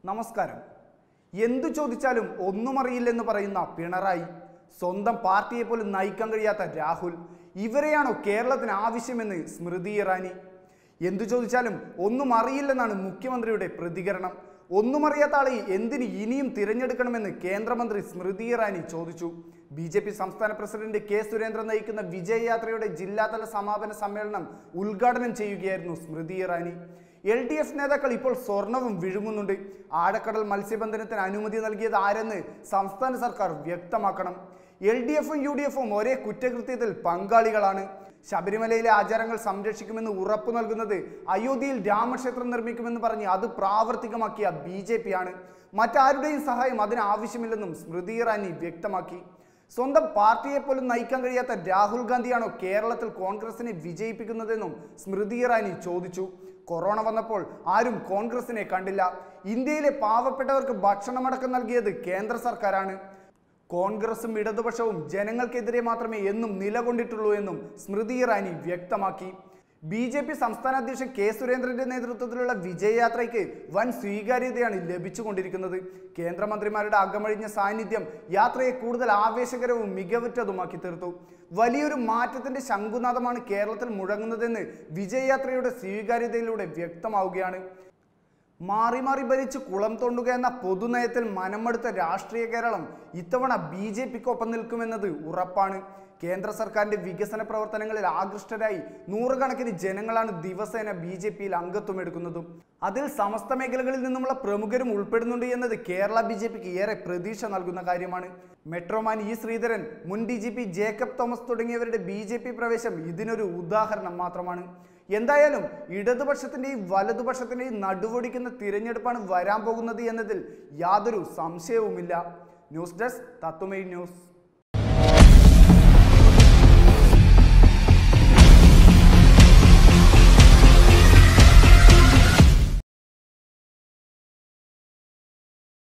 നമസ്കാരം എന്തു ചോദിച്ചാലും ഒന്നും അറിയില്ലെന്ന് പറയുന്ന പിണറായി സ്വന്തം പാർട്ടിയെ പോലും നയിക്കാൻ കഴിയാത്ത രാഹുൽ ഇവരെയാണോ കേരളത്തിന് ആവശ്യമെന്ന് സ്മൃതി ഇറാനി എന്തു ചോദിച്ചാലും ഒന്നും അറിയില്ലെന്നാണ് മുഖ്യമന്ത്രിയുടെ പ്രതികരണം ഒന്നും അറിയാത്ത ആളെ എന്തിന് ഇനിയും തിരഞ്ഞെടുക്കണമെന്ന് കേന്ദ്രമന്ത്രി സ്മൃതി ഇറാനി ചോദിച്ചു ബി ജെ പി സംസ്ഥാന പ്രസിഡന്റ് കെ സുരേന്ദ്രൻ നയിക്കുന്ന വിജയ് യാത്രയുടെ ജില്ലാതല സമാപന സമ്മേളനം ഉദ്ഘാടനം ചെയ്യുകയായിരുന്നു Smriti Irani L D F നേതാക്കൾ ഇപ്പോൾ സ്വർണവും വിഴുങ്ങുന്നുണ്ട് ആഴക്കടൽ മത്സ്യബന്ധനത്തിന് അനുമതി നൽകിയത് ആരെന്ന് സംസ്ഥാന സർക്കാർ വ്യക്തമാക്കണം എൽ ഡി എഫും യു ഡി എഫും ഒരേ കുറ്റകൃത്യത്തിൽ പങ്കാളികളാണ് ശബരിമലയിലെ ആചാരങ്ങൾ സംരക്ഷിക്കുമെന്ന് ഉറപ്പു നൽകുന്നത് അയോധ്യയിൽ രാമക്ഷേത്രം നിർമ്മിക്കുമെന്ന് പറഞ്ഞ് അത് പ്രാവർത്തികമാക്കിയ ബി ജെ പി ആണ് മറ്റാരുടെയും സഹായം അതിന് ആവശ്യമില്ലെന്നും സ്മൃതി ഇറാനി വ്യക്തമാക്കി സ്വന്തം പാർട്ടിയെ പോലും നയിക്കാൻ കഴിയാത്ത രാഹുൽ ഗാന്ധിയാണോ കേരളത്തിൽ കോൺഗ്രസിനെ വിജയിപ്പിക്കുന്നതെന്നും സ്മൃതി ഇറാനി ചോദിച്ചു കൊറോണ വന്നപ്പോൾ ആരും കോൺഗ്രസിനെ കണ്ടില്ല ഇന്ത്യയിലെ പാവപ്പെട്ടവർക്ക് ഭക്ഷണമടക്കം നൽകിയത് കേന്ദ്ര സർക്കാരാണ് കോൺഗ്രസും ഇടതുപക്ഷവും ജനങ്ങൾക്കെതിരെ മാത്രമേ എന്നും നിലകൊണ്ടിട്ടുള്ളൂ എന്നും സ്മൃതി ഇറാനി വ്യക്തമാക്കി ബി ജെ പി സംസ്ഥാന അധ്യക്ഷൻ കെ സുരേന്ദ്രന്റെ നേതൃത്വത്തിലുള്ള വിജയയാത്രയ്ക്ക് വൻ സ്വീകാര്യതയാണ് ലഭിച്ചുകൊണ്ടിരിക്കുന്നത് കേന്ദ്രമന്ത്രിമാരുടെ അകമഴിഞ്ഞ സാന്നിധ്യം യാത്രയെ കൂടുതൽ ആവേശകരവും മികവുറ്റതുമാക്കി തീർത്തു വലിയൊരു മാറ്റത്തിന്റെ ശംഖുനാഥമാണ് കേരളത്തിൽ മുഴങ്ങുന്നതെന്ന് വിജയയാത്രയുടെ സ്വീകാര്യതയിലൂടെ വ്യക്തമാവുകയാണ് മാറി മാറി ഭരിച്ച് കുളം തോണ്ടുക എന്ന പൊതുനയത്തിൽ മനമെടുത്ത രാഷ്ട്രീയ കേരളം ഇത്തവണ ബി ജെ പിക്കൊപ്പം നിൽക്കുമെന്നത് ഉറപ്പാണ് കേന്ദ്ര സർക്കാരിന്റെ വികസന പ്രവർത്തനങ്ങളിൽ ആകൃഷ്ടരായി നൂറുകണക്കിന് ജനങ്ങളാണ് ദിവസേന ബി ജെ പിയിൽ അംഗത്വം എടുക്കുന്നതും അതിൽ സമസ്ത മേഖലകളിൽ നിന്നുമുള്ള പ്രമുഖരും ഉൾപ്പെടുന്നുണ്ട് എന്നത് കേരള ബി ജെ പിക്ക് ഏറെ പ്രതീക്ഷ നൽകുന്ന കാര്യമാണ് മെട്രോമാൻ ഇ ശ്രീധരൻ മുൻ D G P Jacob Thomas തുടങ്ങിയവരുടെ ബി ജെ പി പ്രവേശം ഇതിനൊരു ഉദാഹരണം മാത്രമാണ് എന്തായാലും ഇടതുപക്ഷത്തിന്റെയും വലതുപക്ഷത്തിന്റെയും നടുവൊടിക്കുന്ന തിരഞ്ഞെടുപ്പാണ് വരാൻ പോകുന്നത് എന്നതിൽ യാതൊരു സംശയവുമില്ല ന്യൂസ് ഡെസ്ക് തത്വമൈ ന്യൂസ്